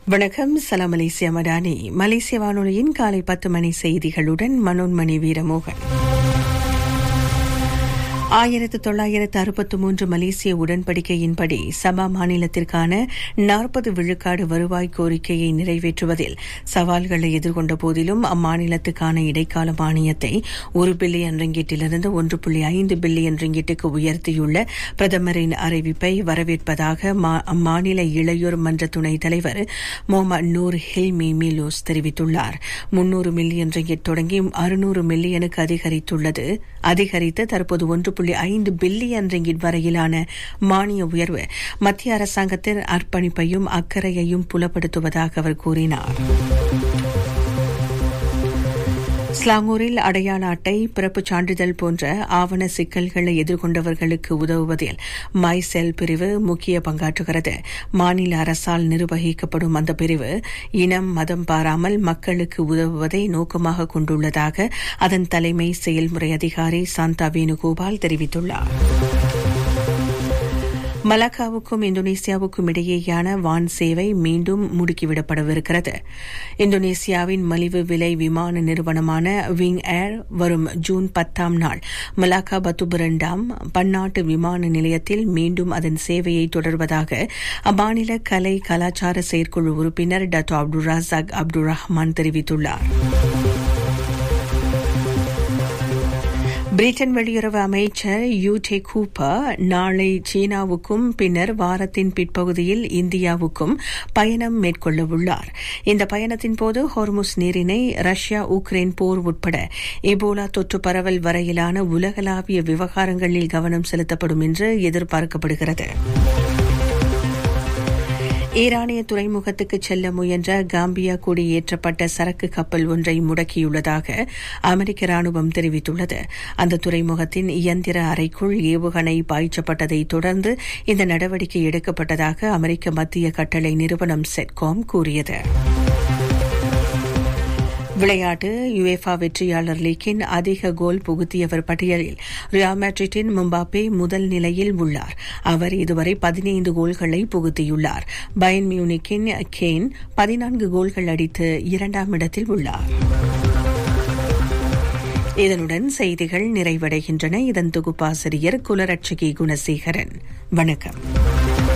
வணக்கம் சலாம் மலேசியா மடானி மலேசிய வானொலியின் காலை பத்து மணி செய்திகளுடன் மனோன்மணி வீரமோகன் ஆயிரத்து தொள்ளாயிரத்து அறுபத்து மூன்று மலேசிய உடன்படிக்கையின்படி சபா மாநிலத்திற்கான நாற்பது விழுக்காடு வருவாய் கோரிக்கையை நிறைவேற்றுவதில் சவால்களை எதிர்கொண்ட போதிலும் அம்மாநிலத்துக்கான இடைக்கால மானியத்தை ஒரு பில்லியன் ரிங்கிட்டிலிருந்து ஒன்று புள்ளி ஐந்து பில்லியன் ரிங்கிட்டுக்கு உயர்த்தியுள்ள பிரதமரின் அறிவிப்பை வரவேற்பதாக அம்மாநில இளையோர் மன்ற துணைத் தலைவர் முகமது நூர் ஹில்மி மிலூஸ் தெரிவித்துள்ளார் முன்னூறு மில்லியன் ரிங்கிட் தொடங்கி அறுநூறு மில்லியனுக்கு அதிகரித்துள்ளது அதிகரித்து தற்போது ஒன்று புள்ளி ஐந்து பில்லியன் ரிங்கிட் வரையிலான மானிய உயர்வு மத்திய அரசாங்கத்தின் அர்ப்பணிப்பையும் அக்கறையையும் புலப்படுத்துவதாக அவர் கூறினார் ஸ்லாங்கூரில் அடையாள அட்டை பிறப்புச் சான்றிதழ் போன்ற ஆவண சிக்கல்களை எதிர்கொண்டவர்களுக்கு உதவுவதில் மை செல் பிரிவு முக்கிய பங்காற்றுகிறது மாநில அரசால் நிர்வகிக்கப்படும் அந்த பிரிவு இனம் மதம் பாராமல் மக்களுக்கு உதவுவதை நோக்கமாக கொண்டுள்ளதாக அதன் தலைமை செயல்முறை அதிகாரி சாந்தா வேணுகோபால் தெரிவித்துள்ளார் மலாக்காவுக்கும் இந்தோனேசியாவுக்கும் இடையேயான வான் சேவை மீண்டும் முடுக்கிவிடப்படவிருக்கிறது இந்தோனேசியாவின் மலிவு விலை விமான நிறுவனமான விங் ஏர் வரும் ஜூன் பத்தாம் நாள் மலாக்கா பத்துபுரண்டாம் பன்னாட்டு விமான நிலையத்தில் மீண்டும் அதன் சேவையை தொடர்வதாக அம்மாநில கலை கலாச்சார செயற்குழு உறுப்பினர் Dato Abdul Razak Abdul Rahman தெரிவித்துள்ளார் பிரிட்டன் வெளியுறவு அமைச்சர் யூ டே கூப்பர் நாளை சீனாவுக்கும் பின்னர் வாரத்தின் பிற்பகுதியில் இந்தியாவுக்கும் பயணம் மேற்கொள்ளவுள்ளார் இந்த பயணத்தின் போது ஹோர்முஸ் நீரினை ரஷ்யா உக்ரைன் போர் உட்பட எபோலா தொற்று பரவல் வரையிலான உலகளாவிய விவகாரங்களில் கவனம் செலுத்தப்படும் என்று எதிர்பார்க்கப்படுகிறது ஈரானிய துறைமுகத்துக்கு செல்ல முயன்ற காம்பியா கொடியேற்றப்பட்ட சரக்கு கப்பல் ஒன்றை முடக்கியுள்ளதாக அமெரிக்க ராணுவம் தெரிவித்துள்ளது அந்த துறைமுகத்தின் இயந்திர அறைக்குள் ஏவுகணை பாய்ச்சப்பட்டதை தொடர்ந்து இந்த நடவடிக்கை எடுக்கப்பட்டதாக அமெரிக்க மத்திய கட்டளை நிறுவனம் செட்காம் கூறியது விளையாட்டு யுஎஃபா வெற்றியாளர் லீக்கின் அதிக கோல் புகுத்தியவர் பட்டியலில் ரியால் மேட்ரிட்டின் மும்பாப்பே முதல் நிலையில் உள்ளார் அவர் இதுவரை பதினைந்து கோல்களை புகுத்தியுள்ளார் பயன் மியூனிக்கின் கேன் பதினான்கு கோல்கள் அடித்து இரண்டாம் இடத்தில் உள்ளார் இதனுடன் செய்திகள் நிறைவடைகின்றன இதன் தொகுப்பாசிரியர் குலரட்சகி குணசேகரன் வணக்கம்